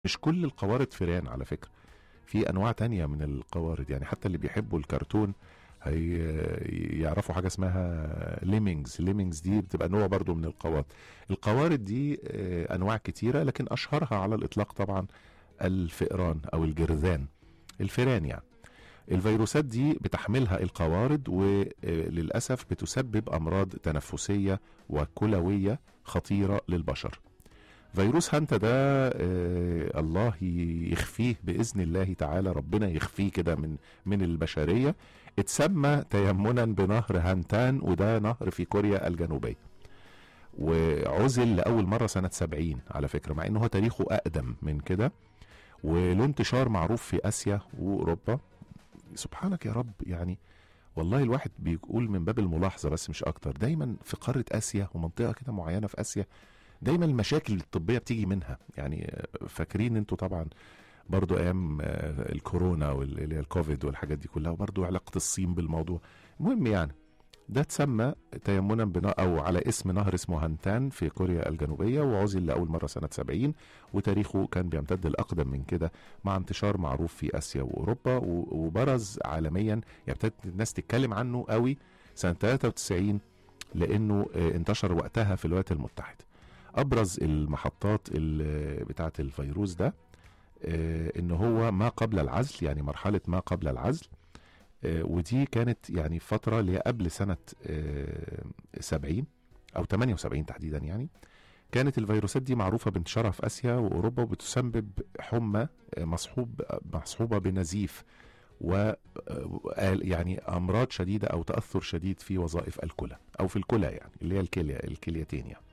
مش كل القوارض فيران على فكرة في انواع تانية من القوارض يعني حتى اللي بيحبوا الكرتون هي يعرفوا حاجه اسمها ليمينجز ليمينجز دي بتبقى نوع برضو من القوارض القوارض دي آه، انواع كتيره لكن اشهرها على الاطلاق طبعا الفئران او الجرذان الفئران يعني الفيروسات دي بتحملها القوارض وللاسف بتسبب امراض تنفسيه وكلويه خطيره للبشر فيروس هانتا ده آه الله يخفيه باذن الله تعالى ربنا يخفيه كده من من البشريه اتسمى تيمنا بنهر هانتان وده نهر في كوريا الجنوبيه وعزل لاول مره سنه 70 على فكره مع انه هو تاريخه اقدم من كده وله انتشار معروف في اسيا واوروبا سبحانك يا رب يعني والله الواحد بيقول من باب الملاحظه بس مش اكتر دايما في قاره اسيا ومنطقه كده معينه في اسيا دايما المشاكل الطبيه بتيجي منها يعني فاكرين انتوا طبعا برضو ايام آه، الكورونا واللي هي الكوفيد والحاجات دي كلها وبرضو علاقه الصين بالموضوع المهم يعني ده اتسمى تيمنا بنا او على اسم نهر اسمه هانتان في كوريا الجنوبيه وعزل لاول مره سنه 70 وتاريخه كان بيمتد لاقدم من كده مع انتشار معروف في اسيا واوروبا و- وبرز عالميا يعني ابتدت الناس تتكلم عنه قوي سنه 93 لانه آه، انتشر وقتها في الولايات المتحده ابرز المحطات ال- بتاعه الفيروس ده آه، ان هو ما قبل العزل يعني مرحله ما قبل العزل آه، ودي كانت يعني فتره اللي هي قبل سنه آه، 70 او 78 تحديدا يعني كانت الفيروسات دي معروفه بانتشارها في اسيا واوروبا وبتسبب حمى آه، مصحوب مصحوبه بنزيف و آه، يعني امراض شديده او تاثر شديد في وظائف الكلى او في الكلى يعني اللي هي الكليه الكليتين يعني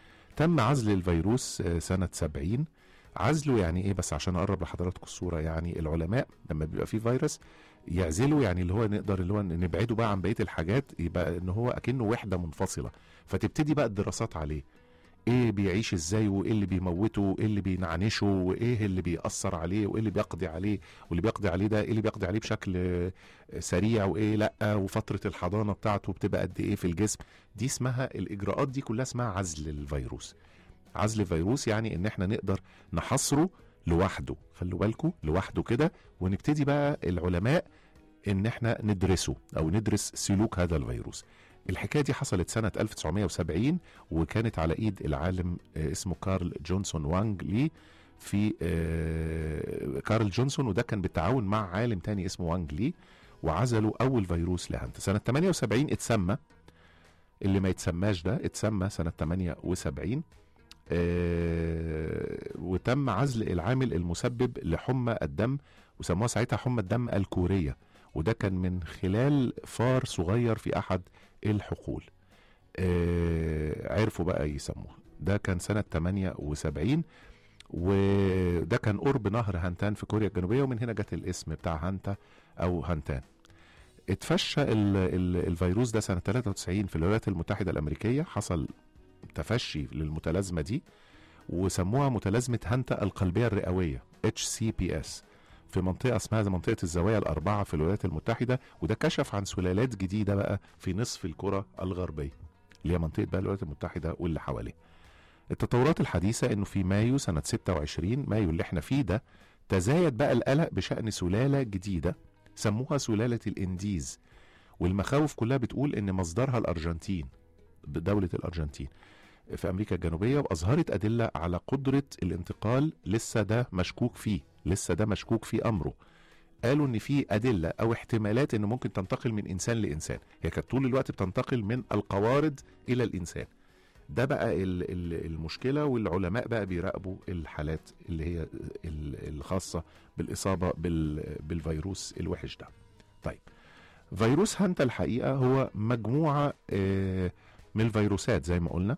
تم عزل الفيروس آه، سنة 70 عزله يعني ايه بس عشان اقرب لحضراتكم الصورة يعني العلماء لما بيبقى فيه فيروس يعزله يعني اللي هو نقدر اللي هو نبعده بقى عن بقية الحاجات يبقى ان هو اكنه وحدة منفصلة فتبتدي بقى الدراسات عليه ايه بيعيش ازاي وايه اللي بيموته وايه اللي بينعنشه وايه اللي بيأثر عليه وايه اللي بيقضي عليه واللي بيقضي عليه ده ايه اللي بيقضي عليه بشكل آه، سريع وايه لا وفترة الحضانة بتاعته بتبقى قد ايه في الجسم دي اسمها الاجراءات دي كلها اسمها عزل الفيروس عزل الفيروس يعني ان احنا نقدر نحصره لوحده خلوا بالكم لوحده كده ونبتدي بقى العلماء ان احنا ندرسه او ندرس سلوك هذا الفيروس الحكايه دي حصلت سنه 1970 وكانت على ايد العالم آه، اسمه كارل جونسون وانج لي في آه، كارل جونسون وده كان بالتعاون مع عالم تاني اسمه وانج لي وعزلوا اول فيروس لهانت سنه 78 اتسمى اللي ما يتسماش ده اتسمى سنه 78 آه، وتم عزل العامل المسبب لحمى الدم وسموها ساعتها حمى الدم الكورية وده كان من خلال فار صغير في أحد الحقول آه، عرفوا بقى يسموه ده كان سنة 78 وده كان قرب نهر هانتان في كوريا الجنوبية ومن هنا جت الاسم بتاع هانتا أو هانتان اتفشى ال ال الفيروس ده سنة 93 في الولايات المتحدة الأمريكية حصل تفشي للمتلازمة دي وسموها متلازمة هانتا القلبية الرئوية HCPS في منطقة اسمها منطقة الزوايا الأربعة في الولايات المتحدة وده كشف عن سلالات جديدة بقى في نصف الكرة الغربية اللي هي منطقة بقى الولايات المتحدة واللي حواليها التطورات الحديثة انه في مايو سنة 26 مايو اللي احنا فيه ده تزايد بقى القلق بشأن سلالة جديدة سموها سلالة الانديز والمخاوف كلها بتقول ان مصدرها الارجنتين بدولة الارجنتين في امريكا الجنوبية واظهرت ادلة على قدرة الانتقال لسه ده مشكوك فيه لسه ده مشكوك في امره قالوا ان في ادله او احتمالات ان ممكن تنتقل من انسان لانسان هي كانت طول الوقت بتنتقل من القوارض الى الانسان ده بقى ال- ال- المشكله والعلماء بقى بيراقبوا الحالات اللي هي ال- الخاصه بالاصابه بال- بالفيروس الوحش ده طيب فيروس هانتا الحقيقه هو مجموعه آه، من الفيروسات زي ما قلنا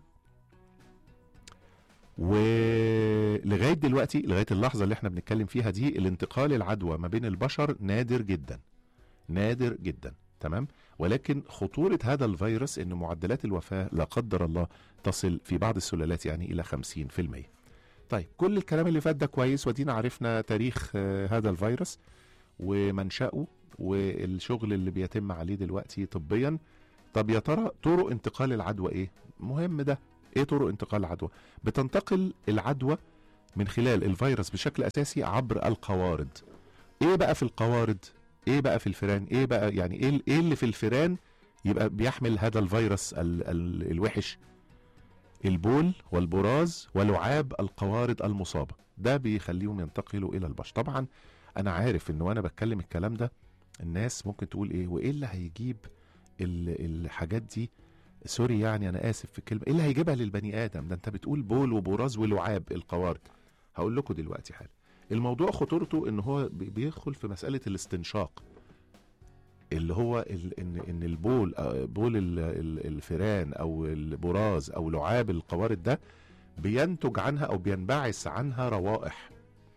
ولغايه دلوقتي لغايه اللحظه اللي احنا بنتكلم فيها دي الانتقال العدوى ما بين البشر نادر جدا نادر جدا تمام ولكن خطوره هذا الفيروس ان معدلات الوفاه لا قدر الله تصل في بعض السلالات يعني الى 50% طيب كل الكلام اللي فات ده كويس ودينا عرفنا تاريخ آه، هذا الفيروس ومنشأه والشغل اللي بيتم عليه دلوقتي طبيا طب يا ترى طرق انتقال العدوى ايه مهم ده ايه طرق انتقال العدوى بتنتقل العدوى من خلال الفيروس بشكل اساسي عبر القوارض ايه بقى في القوارض ايه بقى في الفيران ايه بقى يعني ايه ايه اللي في الفيران يبقى بيحمل هذا الفيروس ال ال الوحش البول والبراز ولعاب القوارض المصابه ده بيخليهم ينتقلوا الى البشر طبعا انا عارف ان وانا بتكلم الكلام ده الناس ممكن تقول ايه وايه اللي هيجيب ال- الحاجات دي سوري يعني انا اسف في الكلمه ايه اللي هيجيبها للبني ادم ده انت بتقول بول وبراز ولعاب القوارض هقول لكم دلوقتي حاجه الموضوع خطورته ان هو بي- بيدخل في مساله الاستنشاق اللي هو ال ان ان البول آه، بول ال- ال- الفيران او البراز او لعاب القوارض ده بينتج عنها او بينبعث عنها روائح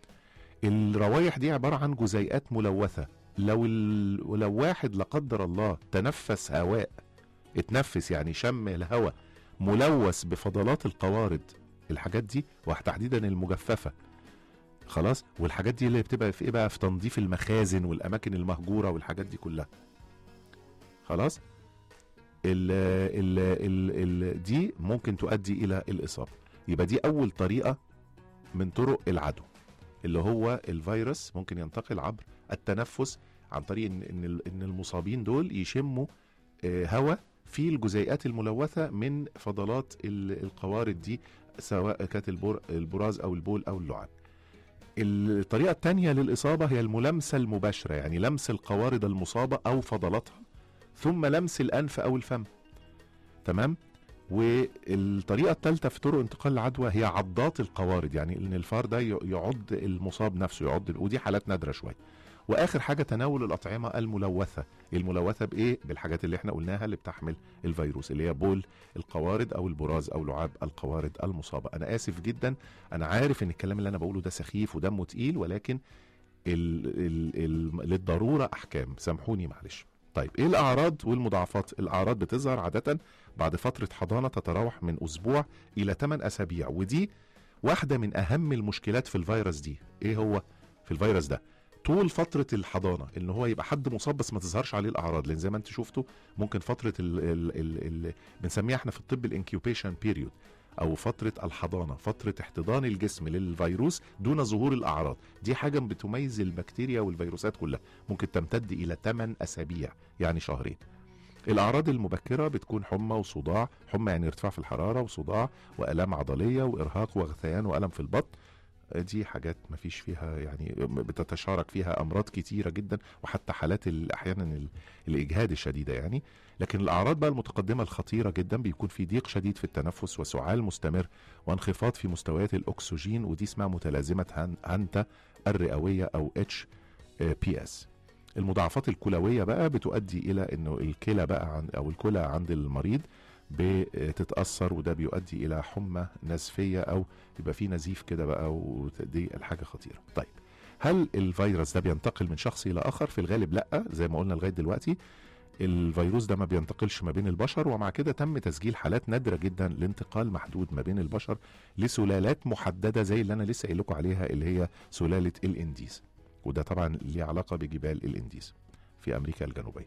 الروائح دي عباره عن جزيئات ملوثه لو ال... لو واحد لا قدر الله تنفس هواء اتنفس يعني شم الهواء ملوث بفضلات القوارض الحاجات دي وتحديدا المجففه خلاص والحاجات دي اللي بتبقى في ايه بقى في تنظيف المخازن والاماكن المهجوره والحاجات دي كلها خلاص ال ال ال ال دي ممكن تؤدي الى الاصابه يبقى دي اول طريقه من طرق العدوى اللي هو الفيروس ممكن ينتقل عبر التنفس عن طريق ان ان ال- ان المصابين دول يشموا آه، هواء فيه الجزيئات الملوثه من فضلات ال- القوارض دي سواء كانت البر- البراز او البول او اللعاب. الطريقه الثانيه للاصابه هي الملامسه المباشره يعني لمس القوارض المصابه او فضلاتها ثم لمس الانف او الفم. تمام؟ والطريقه الثالثه في طرق انتقال العدوى هي عضات القوارض يعني ان الفار ده ي- يعض المصاب نفسه يعض ودي حالات نادره شويه واخر حاجه تناول الاطعمه الملوثه الملوثه بايه بالحاجات اللي احنا قلناها اللي بتحمل الفيروس اللي هي بول القوارض او البراز او لعاب القوارض المصابه انا اسف جدا انا عارف ان الكلام اللي انا بقوله ده سخيف ودمه تقيل ولكن ال ال ال للضروره احكام سامحوني معلش طيب ايه الاعراض والمضاعفات الاعراض بتظهر عاده بعد فتره حضانه تتراوح من اسبوع الى 8 اسابيع ودي واحده من اهم المشكلات في الفيروس دي ايه هو في الفيروس ده طول فترة الحضانة ان هو يبقى حد مصاب بس ما تظهرش عليه الاعراض لان زي ما انت شفتوا ممكن فترة ال ال ال ال بنسميها احنا في الطب الانكيوبيشن بيريود او فترة الحضانة فترة احتضان الجسم للفيروس دون ظهور الاعراض دي حاجة بتميز البكتيريا والفيروسات كلها ممكن تمتد الى 8 اسابيع يعني شهرين الاعراض المبكره بتكون حمى وصداع حمى يعني ارتفاع في الحراره وصداع والام عضليه وارهاق وغثيان والم في البطن دي حاجات ما فيش فيها يعني بتتشارك فيها امراض كتيره جدا وحتى حالات ال- احيانا ال- الاجهاد الشديده يعني لكن الاعراض بقى المتقدمه الخطيره جدا بيكون في ضيق شديد في التنفس وسعال مستمر وانخفاض في مستويات الاكسجين ودي اسمها متلازمه هن- هانتا الرئويه او اتش بي اس المضاعفات الكلويه بقى بتؤدي الى انه الكلى بقى عن او الكلى عند المريض بتتاثر وده بيؤدي الى حمى نزفيه او يبقى في نزيف كده بقى ودي الحاجه خطيره طيب هل الفيروس ده بينتقل من شخص الى اخر في الغالب لا زي ما قلنا لغايه دلوقتي الفيروس ده ما بينتقلش ما بين البشر ومع كده تم تسجيل حالات نادره جدا لانتقال محدود ما بين البشر لسلالات محدده زي اللي انا لسه قايل لكم عليها اللي هي سلاله الانديز وده طبعا ليه علاقه بجبال الانديز في امريكا الجنوبيه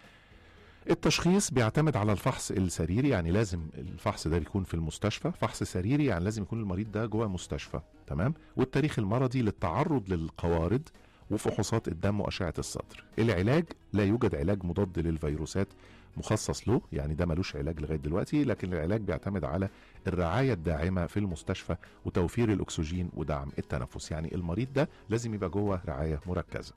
التشخيص بيعتمد على الفحص السريري يعني لازم الفحص ده بيكون في المستشفى فحص سريري يعني لازم يكون المريض ده جوه مستشفى تمام والتاريخ المرضي للتعرض للقوارض وفحوصات الدم واشعه الصدر العلاج لا يوجد علاج مضاد للفيروسات مخصص له يعني ده ملوش علاج لغايه دلوقتي لكن العلاج بيعتمد على الرعايه الداعمه في المستشفى وتوفير الاكسجين ودعم التنفس يعني المريض ده لازم يبقى جوه رعايه مركزه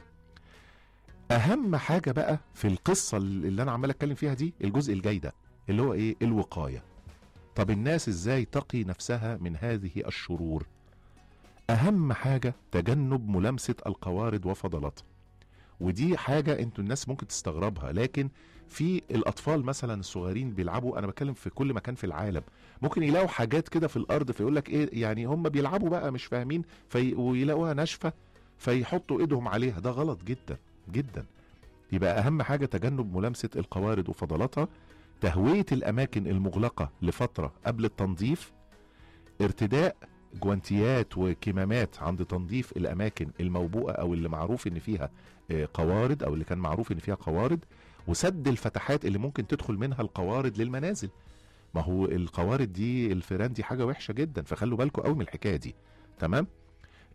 اهم حاجه بقى في القصه اللي انا عمال اتكلم فيها دي الجزء الجاي ده اللي هو ايه الوقايه طب الناس ازاي تقي نفسها من هذه الشرور اهم حاجه تجنب ملامسه القوارض وفضلاتها ودي حاجه انتوا الناس ممكن تستغربها لكن في الاطفال مثلا الصغيرين بيلعبوا انا بتكلم في كل مكان في العالم ممكن يلاقوا حاجات كده في الارض فيقول لك ايه يعني هم بيلعبوا بقى مش فاهمين في ويلاقوها ناشفه فيحطوا ايدهم عليها ده غلط جدا جدا يبقى اهم حاجه تجنب ملامسه القوارض وفضلاتها تهويه الاماكن المغلقه لفتره قبل التنظيف ارتداء جوانتيات وكمامات عند تنظيف الاماكن الموبوءه او اللي معروف ان فيها آه، قوارض او اللي كان معروف ان فيها قوارض وسد الفتحات اللي ممكن تدخل منها القوارض للمنازل ما هو القوارض دي الفيران دي حاجه وحشه جدا فخلوا بالكم قوي من الحكايه دي تمام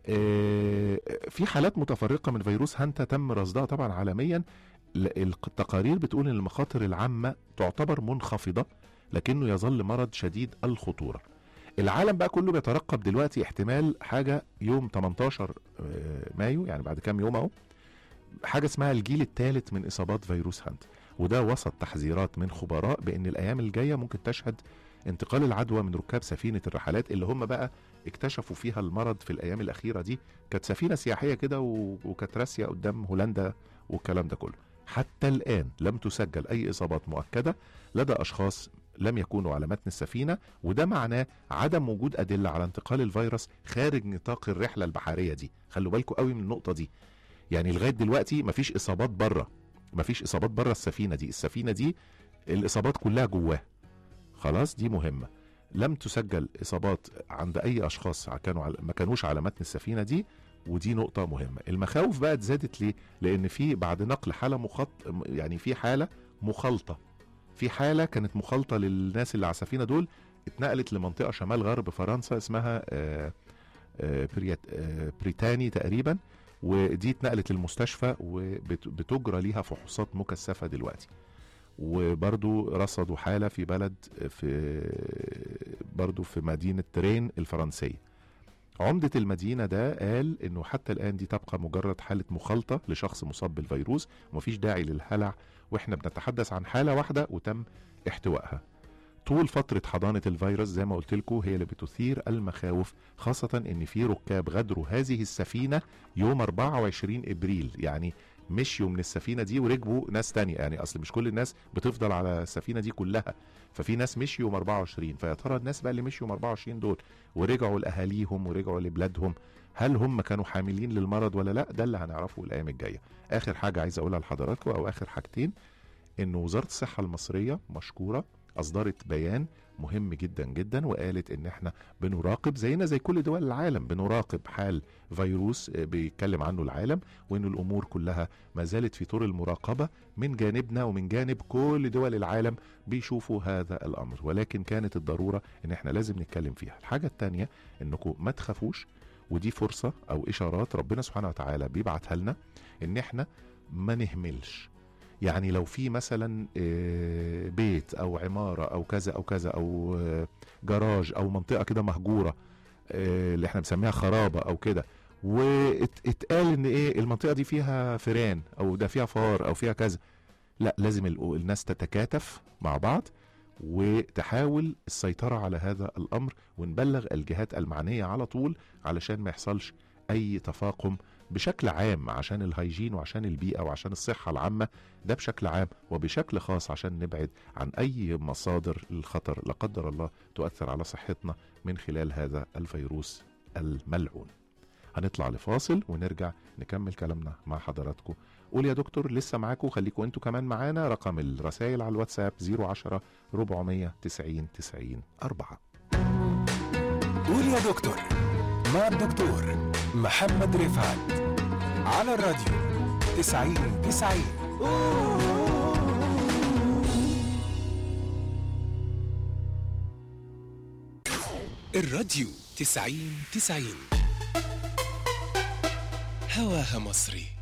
آه، في حالات متفرقه من فيروس هانتا تم رصدها طبعا عالميا ل- التقارير بتقول ان المخاطر العامه تعتبر منخفضه لكنه يظل مرض شديد الخطوره العالم بقى كله بيترقب دلوقتي احتمال حاجه يوم 18 آه، مايو يعني بعد كام يوم اهو حاجه اسمها الجيل الثالث من اصابات فيروس هانتا وده وسط تحذيرات من خبراء بان الايام الجايه ممكن تشهد انتقال العدوى من ركاب سفينه الرحلات اللي هم بقى اكتشفوا فيها المرض في الايام الاخيره دي كانت سفينه سياحيه كده و- وكانت راسيه قدام هولندا والكلام ده كله حتى الان لم تسجل اي اصابات مؤكده لدى اشخاص لم يكونوا على متن السفينه وده معناه عدم وجود ادله على انتقال الفيروس خارج نطاق الرحله البحريه دي خلوا بالكم قوي من النقطه دي يعني لغايه دلوقتي مفيش اصابات بره مفيش اصابات بره السفينه دي السفينه دي الاصابات كلها جواها خلاص دي مهمه لم تسجل اصابات عند اي اشخاص كانوا على ما كانوش على متن السفينه دي ودي نقطه مهمه المخاوف بقى اتزادت ليه لان في بعد نقل حاله مخط يعني في حاله مخالطه في حاله كانت مخالطه للناس اللي على السفينه دول اتنقلت لمنطقه شمال غرب فرنسا اسمها آه، آه، بريت- آه، بريتاني تقريبا ودي اتنقلت للمستشفى وبتجرى ليها فحوصات مكثفه دلوقتي وبرضو رصدوا حالة في بلد في برضو في مدينة ترين الفرنسية عمدة المدينة ده قال انه حتى الان دي تبقى مجرد حالة مخالطة لشخص مصاب بالفيروس ومفيش داعي للهلع واحنا بنتحدث عن حالة واحدة وتم احتوائها طول فترة حضانة الفيروس زي ما قلت لكم هي اللي بتثير المخاوف خاصة ان في ركاب غادروا هذه السفينة يوم 24 ابريل يعني مشيوا من السفينه دي وركبوا ناس تانية يعني اصل مش كل الناس بتفضل على السفينه دي كلها ففي ناس مشيوا يوم 24 فيا ترى الناس بقى اللي مشيوا يوم 24 دول ورجعوا لاهاليهم ورجعوا لبلادهم هل هم كانوا حاملين للمرض ولا لا ده اللي هنعرفه الايام الجايه اخر حاجه عايز اقولها لحضراتكم او اخر حاجتين ان وزاره الصحه المصريه مشكوره اصدرت بيان مهم جدا جدا وقالت ان احنا بنراقب زينا زي كل دول العالم بنراقب حال فيروس آه، بيتكلم عنه العالم وان الامور كلها ما زالت في طور المراقبه من جانبنا ومن جانب كل دول العالم بيشوفوا هذا الامر ولكن كانت الضروره ان احنا لازم نتكلم فيها الحاجه الثانيه انكم ما تخافوش ودي فرصه او اشارات ربنا سبحانه وتعالى بيبعتها لنا ان احنا ما نهملش يعني لو في مثلا آه، بيت او عماره او كذا او كذا او آه، جراج او منطقه كده مهجوره آه، اللي احنا بنسميها خرابه او كده واتقال ان ايه المنطقه دي فيها فيران او ده فيها فار او فيها كذا لا لازم ال- الناس تتكاتف مع بعض وتحاول السيطره على هذا الامر ونبلغ الجهات المعنيه على طول علشان ما يحصلش اي تفاقم بشكل عام عشان الهيجين وعشان البيئه وعشان الصحه العامه ده بشكل عام وبشكل خاص عشان نبعد عن اي مصادر الخطر لا قدر الله تؤثر على صحتنا من خلال هذا الفيروس الملعون هنطلع لفاصل ونرجع نكمل كلامنا مع حضراتكم قول يا دكتور لسه معاكم خليكم انتوا كمان معانا رقم الرسائل على الواتساب 010 490 90 4 قول يا دكتور مع الدكتور محمد رفعت على الراديو 90 90 الراديو 90 90 هواها مصري